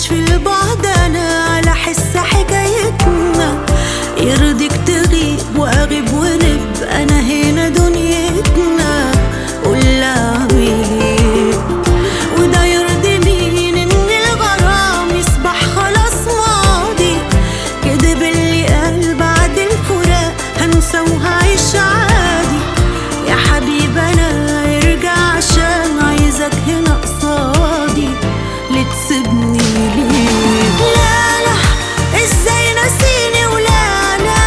عايش في البعد انا على حس حكايتنا يرضيك تغيب واغيب ونب انا هنا دنيتنا قول اعمل وده يرضي مين ان الغرام يصبح خلاص ماضي كدب اللي قال بعد الفراق هنسى وهعيش عادي يا حبيب انا ارجع عشان عايزك هنا قصادي لتسيبني ليه لا لا ازاي ناسيني ولا لا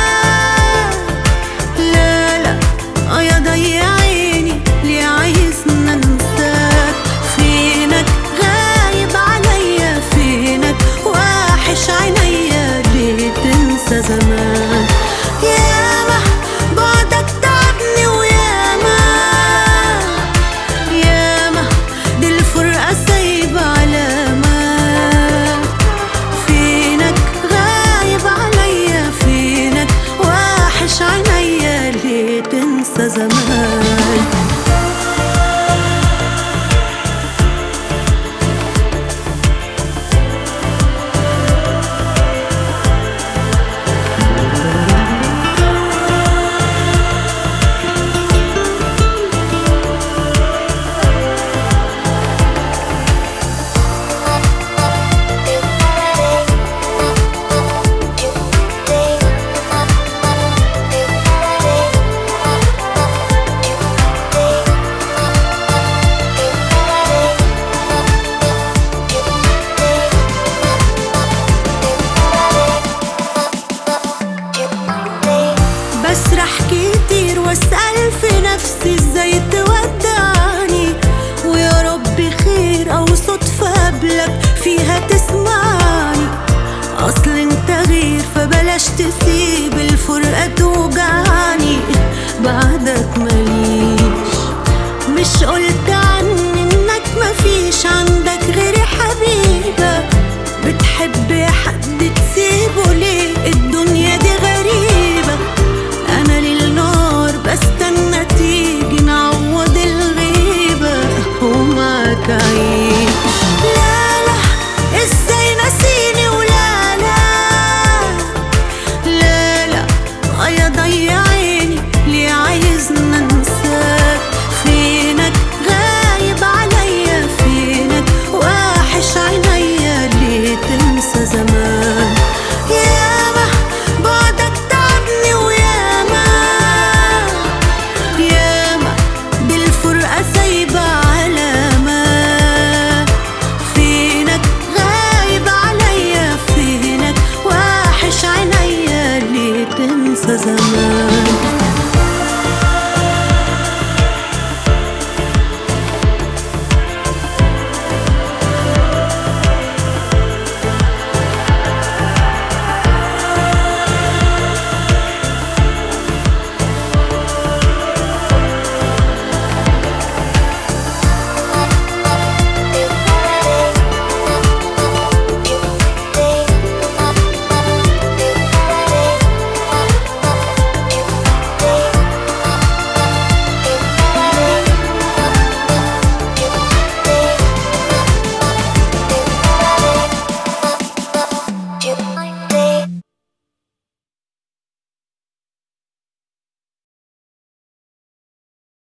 لا لا اه يا ضيع عيني ليه عايزنا انساك فينك غايب عليا فينك واحش عينيا ليه تنسى زمان ياما بعدك تعبني وياما ياما دي الفرقة سايبة علامات فينك غايب عليا فينك واحش عينيا ليه تنسى زمان بسرح كتير واسأل في نفسي ازاي تودعني ويا رب خير او صدفة قبلك فيها تسمعني اصل انت غير فبلاش تسيب الفرقة توجعني بعدك ماليش مش قلت عني انك مفيش عندك غيري حبيبة بتحب حد تسيبه ليه الدنيا دي غريبة انا للنار بستنى تيجي نعوض الغيبة ومعاك عيش لا لا ازاي ناسيني ولا لا لا لا اه يا ضيع عيني ليه عايزنا انساك فينك غايب عليا فينك واحش عينيا ليه تنسى زمان ياما بعدك تعبني وياما ياما بالفرقة سايبة علامات فينك غايب عليا فينك واحش عينيا ليه تنسى زمان